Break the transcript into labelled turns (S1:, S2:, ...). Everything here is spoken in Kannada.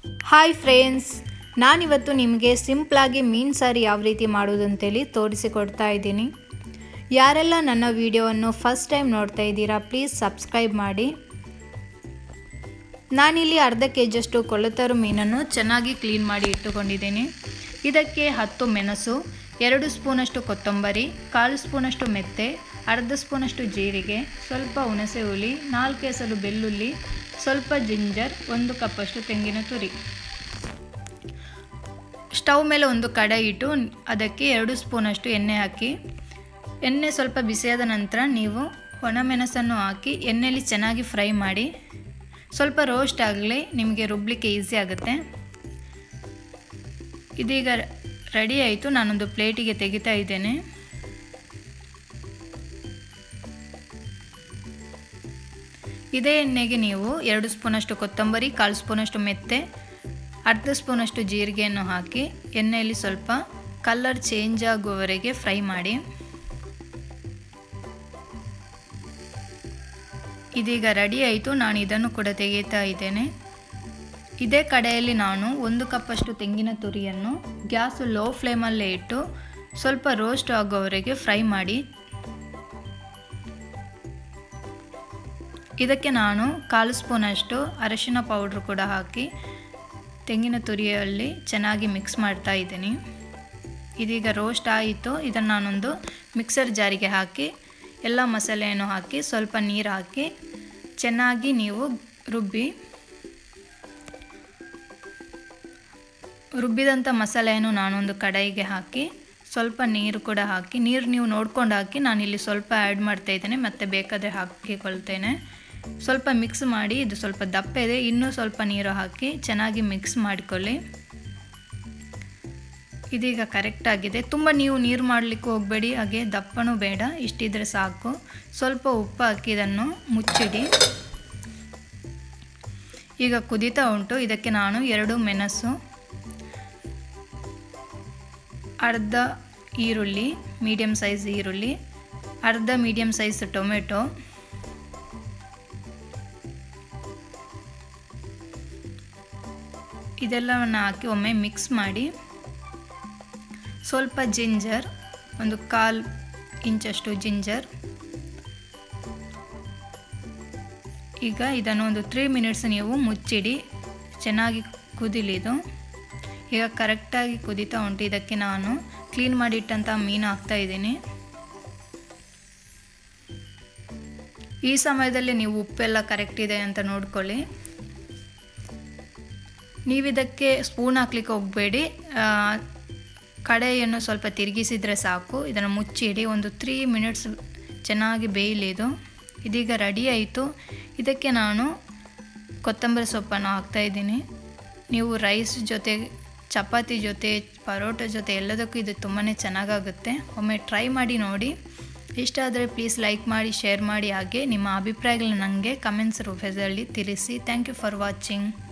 S1: ಹಾಯ್ ಫ್ರೆಂಡ್ಸ್ ನಾನಿವತ್ತು ನಿಮಗೆ ಸಿಂಪ್ಲಾಗಿ ಮೀನು ಸಾರಿ ಯಾವ ರೀತಿ ಮಾಡೋದು ಅಂತೇಳಿ ತೋರಿಸಿಕೊಡ್ತಾ ಇದ್ದೀನಿ ಯಾರೆಲ್ಲ ನನ್ನ ವಿಡಿಯೋವನ್ನು ಫಸ್ಟ್ ಟೈಮ್ ನೋಡ್ತಾ ಇದ್ದೀರಾ ಪ್ಲೀಸ್ ಸಬ್ಸ್ಕ್ರೈಬ್ ಮಾಡಿ ನಾನಿಲ್ಲಿ ಅರ್ಧ ಕೆ ಜಿಯಷ್ಟು ಕೊಳತರು ಮೀನನ್ನು ಚೆನ್ನಾಗಿ ಕ್ಲೀನ್ ಮಾಡಿ ಇಟ್ಟುಕೊಂಡಿದ್ದೀನಿ ಇದಕ್ಕೆ ಹತ್ತು ಮೆಣಸು ಎರಡು ಸ್ಪೂನಷ್ಟು ಕೊತ್ತಂಬರಿ ಕಾಲು ಸ್ಪೂನಷ್ಟು ಮೆತ್ತೆ ಅರ್ಧ ಸ್ಪೂನಷ್ಟು ಜೀರಿಗೆ ಸ್ವಲ್ಪ ಹುಣಸೆ ಹುಳಿ ನಾಲ್ಕು ಎಸಲು ಬೆಳ್ಳುಳ್ಳಿ ಸ್ವಲ್ಪ ಜಿಂಜರ್ ಒಂದು ಕಪ್ಪಷ್ಟು ತೆಂಗಿನ ತುರಿ ಸ್ಟವ್ ಮೇಲೆ ಒಂದು ಕಡಾಯಿ ಇಟ್ಟು ಅದಕ್ಕೆ ಎರಡು ಸ್ಪೂನಷ್ಟು ಎಣ್ಣೆ ಹಾಕಿ ಎಣ್ಣೆ ಸ್ವಲ್ಪ ಬಿಸಿಯಾದ ನಂತರ ನೀವು ಒಣಮೆಣಸನ್ನು ಹಾಕಿ ಎಣ್ಣೆಯಲ್ಲಿ ಚೆನ್ನಾಗಿ ಫ್ರೈ ಮಾಡಿ ಸ್ವಲ್ಪ ರೋಸ್ಟ್ ಆಗಲಿ ನಿಮಗೆ ರುಬ್ಲಿಕ್ಕೆ ಈಸಿ ಆಗುತ್ತೆ ಇದೀಗ ರೆಡಿ ಆಯಿತು ನಾನೊಂದು ಪ್ಲೇಟಿಗೆ ತೆಗಿತಾ ಇದ್ದೇನೆ ಇದೇ ಎಣ್ಣೆಗೆ ನೀವು ಎರಡು ಸ್ಪೂನಷ್ಟು ಕೊತ್ತಂಬರಿ ಕಾಲು ಸ್ಪೂನಷ್ಟು ಮೆತ್ತೆ ಅರ್ಧ ಸ್ಪೂನಷ್ಟು ಜೀರಿಗೆಯನ್ನು ಹಾಕಿ ಎಣ್ಣೆಯಲ್ಲಿ ಸ್ವಲ್ಪ ಕಲರ್ ಚೇಂಜ್ ಆಗುವವರೆಗೆ ಫ್ರೈ ಮಾಡಿ ಇದೀಗ ರೆಡಿ ಆಯಿತು ನಾನು ಇದನ್ನು ಕೂಡ ತೆಗೆಯುತ್ತಾ ಇದ್ದೇನೆ ಇದೇ ಕಡೆಯಲ್ಲಿ ನಾನು ಒಂದು ಕಪ್ಪಷ್ಟು ತೆಂಗಿನ ತುರಿಯನ್ನು ಗ್ಯಾಸು ಲೋ ಫ್ಲೇಮಲ್ಲೇ ಇಟ್ಟು ಸ್ವಲ್ಪ ರೋಸ್ಟ್ ಆಗೋವರೆಗೆ ಫ್ರೈ ಮಾಡಿ ಇದಕ್ಕೆ ನಾನು ಕಾಲು ಸ್ಪೂನಷ್ಟು ಅರಶಿನ ಪೌಡ್ರ್ ಕೂಡ ಹಾಕಿ ತೆಂಗಿನ ತುರಿಯಲ್ಲಿ ಚೆನ್ನಾಗಿ ಮಿಕ್ಸ್ ಮಾಡ್ತಾ ಇದ್ದೀನಿ ಇದೀಗ ರೋಸ್ಟ್ ಆಯಿತು ಇದನ್ನು ನಾನೊಂದು ಮಿಕ್ಸರ್ ಜಾರಿಗೆ ಹಾಕಿ ಎಲ್ಲ ಮಸಾಲೆಯನ್ನು ಹಾಕಿ ಸ್ವಲ್ಪ ನೀರು ಹಾಕಿ ಚೆನ್ನಾಗಿ ನೀವು ರುಬ್ಬಿ ರುಬ್ಬಿದಂಥ ಮಸಾಲೆಯನ್ನು ನಾನೊಂದು ಕಡಾಯಿಗೆ ಹಾಕಿ ಸ್ವಲ್ಪ ನೀರು ಕೂಡ ಹಾಕಿ ನೀರು ನೀವು ನೋಡ್ಕೊಂಡು ಹಾಕಿ ನಾನಿಲ್ಲಿ ಸ್ವಲ್ಪ ಆ್ಯಡ್ ಮಾಡ್ತಾ ಇದ್ದೇನೆ ಮತ್ತು ಬೇಕಾದರೆ ಹಾಕಿಕೊಳ್ತೇನೆ ಸ್ವಲ್ಪ ಮಿಕ್ಸ್ ಮಾಡಿ ಇದು ಸ್ವಲ್ಪ ದಪ್ಪ ಇದೆ ಇನ್ನೂ ಸ್ವಲ್ಪ ನೀರು ಹಾಕಿ ಚೆನ್ನಾಗಿ ಮಿಕ್ಸ್ ಮಾಡಿಕೊಳ್ಳಿ ಇದೀಗ ಕರೆಕ್ಟ್ ಆಗಿದೆ ತುಂಬ ನೀವು ನೀರು ಮಾಡಲಿಕ್ಕೆ ಹೋಗಬೇಡಿ ಹಾಗೆ ದಪ್ಪನೂ ಬೇಡ ಇಷ್ಟಿದ್ರೆ ಸಾಕು ಸ್ವಲ್ಪ ಉಪ್ಪು ಹಾಕಿ ಇದನ್ನು ಮುಚ್ಚಿಡಿ ಈಗ ಕುದೀತಾ ಉಂಟು ಇದಕ್ಕೆ ನಾನು ಎರಡು ಮೆಣಸು ಅರ್ಧ ಈರುಳ್ಳಿ ಮೀಡಿಯಮ್ ಸೈಜ್ ಈರುಳ್ಳಿ ಅರ್ಧ ಮೀಡಿಯಮ್ ಸೈಜ್ ಟೊಮೆಟೊ ಇದೆಲ್ಲವನ್ನು ಹಾಕಿ ಒಮ್ಮೆ ಮಿಕ್ಸ್ ಮಾಡಿ ಸ್ವಲ್ಪ ಜಿಂಜರ್ ಒಂದು ಕಾಲು ಇಂಚಷ್ಟು ಜಿಂಜರ್ ಈಗ ಇದನ್ನು ಒಂದು ತ್ರೀ ಮಿನಿಟ್ಸ್ ನೀವು ಮುಚ್ಚಿಡಿ ಚೆನ್ನಾಗಿ ಕುದಿಲಿದು ಈಗ ಕರೆಕ್ಟಾಗಿ ಕುದೀತಾ ಉಂಟು ಇದಕ್ಕೆ ನಾನು ಕ್ಲೀನ್ ಮಾಡಿಟ್ಟಂಥ ಮೀನು ಹಾಕ್ತಾ ಇದ್ದೀನಿ ಈ ಸಮಯದಲ್ಲಿ ನೀವು ಉಪ್ಪೆಲ್ಲ ಕರೆಕ್ಟ್ ಇದೆ ಅಂತ ನೋಡ್ಕೊಳ್ಳಿ ನೀವಿದಕ್ಕೆ ಸ್ಪೂನ್ ಹಾಕ್ಲಿಕ್ಕೆ ಹೋಗಬೇಡಿ ಕಡೆಯನ್ನು ಸ್ವಲ್ಪ ತಿರುಗಿಸಿದರೆ ಸಾಕು ಇದನ್ನು ಮುಚ್ಚಿಡಿ ಒಂದು ತ್ರೀ ಮಿನಿಟ್ಸ್ ಚೆನ್ನಾಗಿ ಬೇಯಲಿ ಇದು ಇದೀಗ ರೆಡಿ ಆಯಿತು ಇದಕ್ಕೆ ನಾನು ಕೊತ್ತಂಬರಿ ಸೊಪ್ಪನ್ನು ಹಾಕ್ತಾಯಿದ್ದೀನಿ ನೀವು ರೈಸ್ ಜೊತೆ ಚಪಾತಿ ಜೊತೆ ಪರೋಟ ಜೊತೆ ಎಲ್ಲದಕ್ಕೂ ಇದು ತುಂಬಾ ಚೆನ್ನಾಗಾಗುತ್ತೆ ಒಮ್ಮೆ ಟ್ರೈ ಮಾಡಿ ನೋಡಿ ಇಷ್ಟ ಆದರೆ ಪ್ಲೀಸ್ ಲೈಕ್ ಮಾಡಿ ಶೇರ್ ಮಾಡಿ ಹಾಗೆ ನಿಮ್ಮ ಅಭಿಪ್ರಾಯಗಳನ್ನ ನನಗೆ ಕಮೆಂಟ್ಸ್ ರೂಪದಲ್ಲಿ ತಿಳಿಸಿ ಥ್ಯಾಂಕ್ ಯು ಫಾರ್ ವಾಚಿಂಗ್